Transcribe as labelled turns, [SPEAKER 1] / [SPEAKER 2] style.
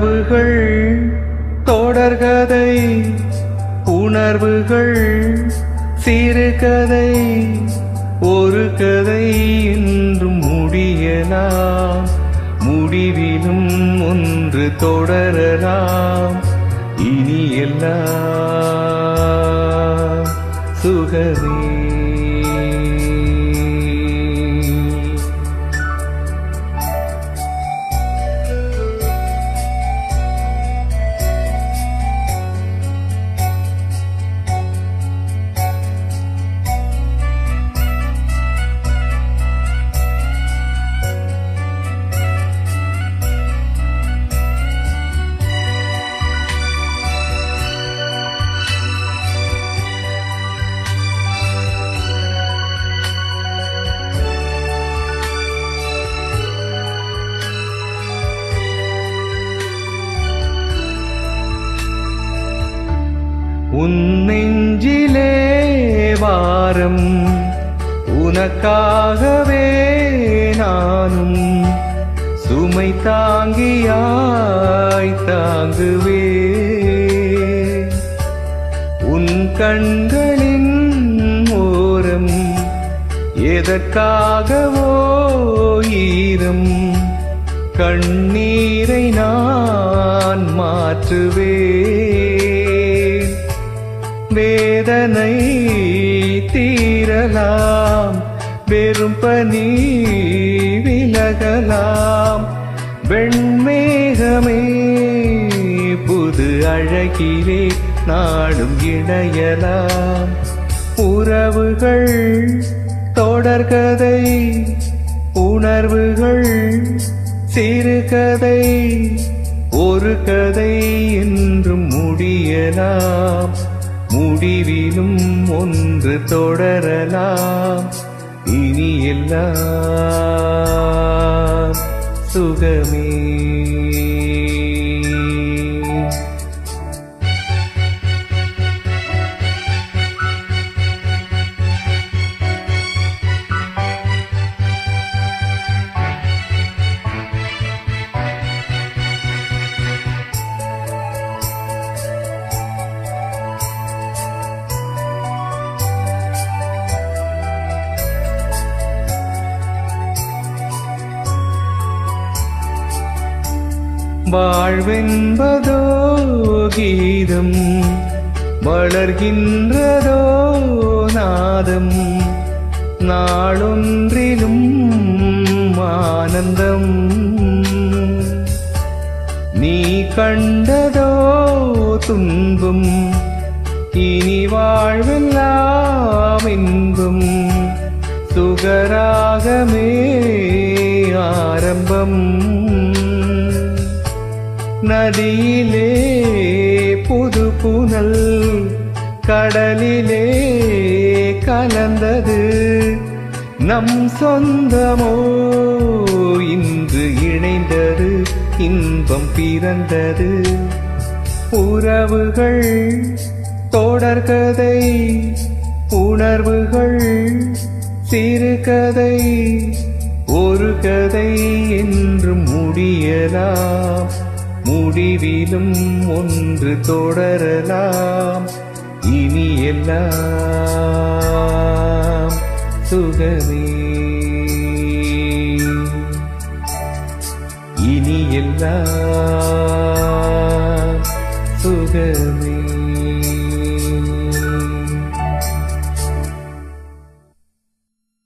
[SPEAKER 1] உறவுகள் தொடர்கதை உணர்வுகள் சிறுகதை ஒரு கதை என்றும் முடியலாம் முடிவிலும் ஒன்று தொடரலாம் இனி எல்லாம் சுகமே உன் நெஞ்சிலே வாரம் உனக்காகவே நானும் சுமை தாங்கியாய் தாங்குவே உன் கண்களின் ஓரம் எதற்காகவோ ஈரம் கண்ணீரை நான் மாற்றுவேன் வேதனை தீரலாம் வெறும் பனி விலகலாம் வெண்மேகமே புது அழகிலே நாடும் இணையலாம் உறவுகள் தொடர்கதை உணர்வுகள் சிறுகதை ஒரு கதை என்றும் முடியலாம் முடிவிலும் ஒன்று தொடரலாம் இனி எல்லாம் சுகமே வாழ்வென்பதோ கீதம் வளர்கின்றதோ நாதம் நாளொன்றிலும் ஆனந்தம் நீ கண்டதோ துன்பம் இனி வாழ்வெல்லாம் இன்பம் சுகராகமே ஆரம்பம் நதியிலே புது புனல் கடலிலே கலந்தது நம் சொந்தமோ இன்று இணைந்தது இன்பம் பிறந்தது உறவுகள் தொடர்கதை உணர்வுகள் சிறுகதை ஒரு கதை என்றும் முடியலாம் முடிவிலும் ஒன்று தொடரலாம் இனி எல்லாம் சுகமே இனி எல்லாம் சுகமே